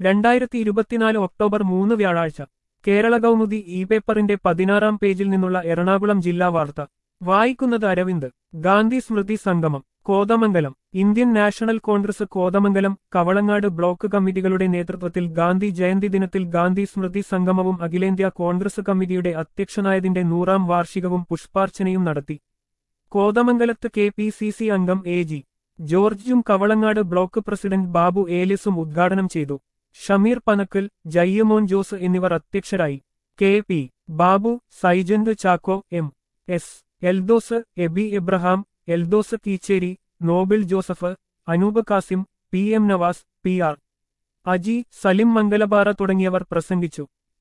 രണ്ടായിരത്തി ഇരുപത്തിനാല് ഒക്ടോബർ മൂന്ന് വ്യാഴാഴ്ച കേരള കൗമുദി ഇ പേപ്പറിന്റെ പതിനാറാം പേജിൽ നിന്നുള്ള എറണാകുളം ജില്ലാ വാർത്ത വായിക്കുന്നത് അരവിന്ദ് ഗാന്ധി സ്മൃതി സംഗമം Kothamangalam Indian National Congress Kothamangalam Kavalangad block കമ്മിറ്റികളുടെ നേതൃത്വത്തിൽ ഗാന്ധി ജയന്തി ദിനത്തിൽ ഗാന്ധി സ്മൃതി സംഗമവും അഖിലേന്ത്യാ കോൺഗ്രസ് കമ്മിറ്റിയുടെ അധ്യക്ഷനായതിന്റെ നൂറാം വാർഷികവും പുഷ്പാർച്ചനയും നടത്തി കോതമംഗലത്ത് കെ പി സി സി അംഗം എ ജി ജോർജും കവളങ്ങാട് ബ്ലോക്ക് പ്രസിഡന്റ് ബാബു ഏലിസും ഉദ്ഘാടനം ചെയ്തു ഷമീർ പനക്കൽ ജയ്യമോൻ ജോസ് എന്നിവർ അധ്യക്ഷരായി K P Babu Saijant Chacko M S Eldhose Eby Abraham Eldhose Keecheri Noble Joseph Anoop Kasim P M Navas P R Aji Salim Mangalapara തുടങ്ങിയവർ പ്രസംഗിച്ചു